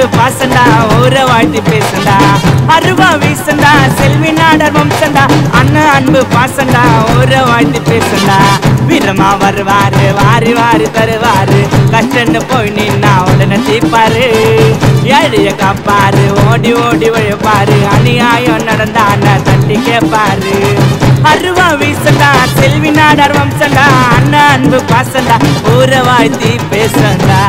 அன்பு பாசண்டா ஊர வாழ்த்தி பேசண்டா அருவா வீசண்டா செல்வி நாடர் வம்சண்டா அண்ணன் அன்பு பாசண்டா ஊர வாழ்த்தி பேசண்டா வீரமா வருவாரு வாரி வாரி தருவாரு கஷ்டன்னு போய் நின்னா உடனே தீப்பாரு ஏழைய காப்பாரு ஓடி ஓடி உழைப்பாரு அநியாயம் நடந்தான தட்டி கேட்பாரு அருவா வீசண்டா செல்வி நாடார் வம்சண்டா அண்ணன் அன்பு பாசண்டா ஊர வாழ்த்தி பேசண்டா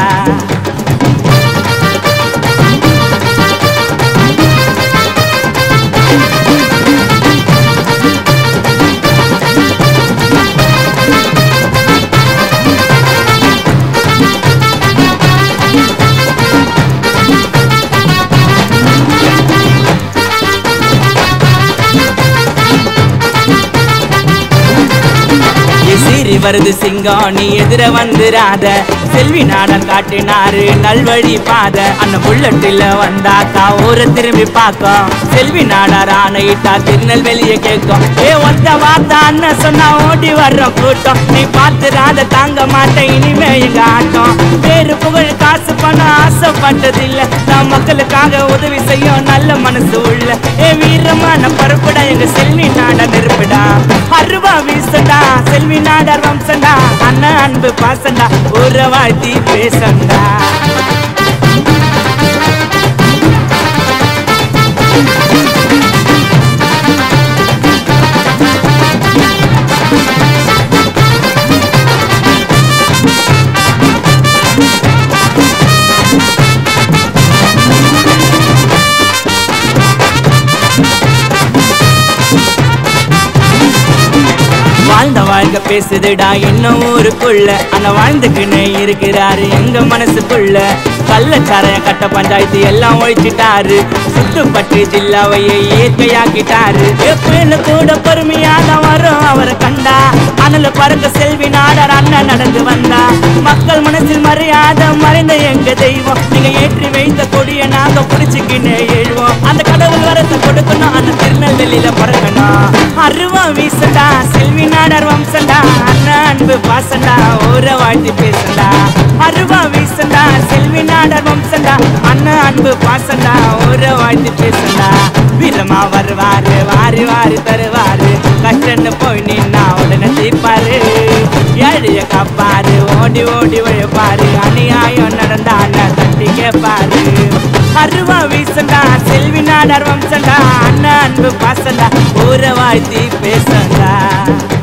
சீறி வருது சிங்கம் நீ எதிர வந்துராத செல்வி நாடன் காட்டினாரு நல்வழி பாத அண்ணன் புல்லட்டில் வந்தாக்கா ஊரை திரும்பி பார்க்கும் செல்வி நாடார் ஆணையிட்டா திருநெல்வேலிய கேட்கும் ஏ ஒத்த வார்த்தை அண்ணன் சொன்னா ஓடி வர்றோம் கூட்டம் நீ பார்த்துராத தாங்க மாட்டேன் இனிமே எங்க ஆட்டம் பேரு புகழ் காசு பணம் ஆசைப்பட்டதில்ல நான் மக்களுக்காக உதவி செய்யும் நல்ல மனசு உள்ள ஏ வீரமான பருப்புடா எங்க செல்வி நாட நெருப்புடா அருவா வீசண்டா செல்வி நாடார் வம்சண்டா அண்ணன் அன்பு பாசண்டா ஊர வாழ்த்தி பேசண்டா வாழ்ந்த வாழ்க்கை பேசுதுடா இன்னும் ஊருக்குள்ள ஆனா வாழ்ந்துக்குன்னு இருக்கிறாரு எங்க மனசுக்குள்ள கள்ளச்சாரைய கட்ட பஞ்சாயத்து எல்லாம் ஒழிச்சிட்டாரு சுத்துப்பட்டு ஜில்லாவையே இயற்கையாக்கிட்டாரு எப்பன்னு கூட பொறுமையா தான் வரும் அவரை கண்டா அனல பறக்க செல்வி நாடார் அண்ணன் நடந்து வந்தா மக்கள் மனசில் மறையாத மறைந்த எங்க தெய்வம் நீங்க ஏற்றி வைத்த கொடிய நாங்க புடிச்சுக்கின்னு எழுவோம் அந்த கடவுள் வரத்தை கொடுக்கணும் அந்த திருநெல்வேலியில பிறக்கணும் அருவா வீசண்டா செல்வி நாடார் வம்சண்டா அண்ணன் அன்பு பாசண்டா ஊர வாழ்த்தி பேசண்டா அருவா வீசண்டா செல்வி நாடார் வம்சண்டா அண்ணன் அன்பு பாசண்டா ஊர வாழ்த்தி பேசண்டா வீரமா வருவாரு வாரி வாரி தருவாரு கஷ்டன்னு போய் நின்னா உடனே தீப்பாரு ஏழைய காப்பாரு ஓடி ஓடி உழைப்பாரு அநியாயம் நடந்தான தட்டி கேட்பாரு அருவா வீசண்டா செல்வி நாடார் வம்சண்டா அண்ணன் அன்பு பாசண்டா ஊர வாழ்த்தி பேசண்டா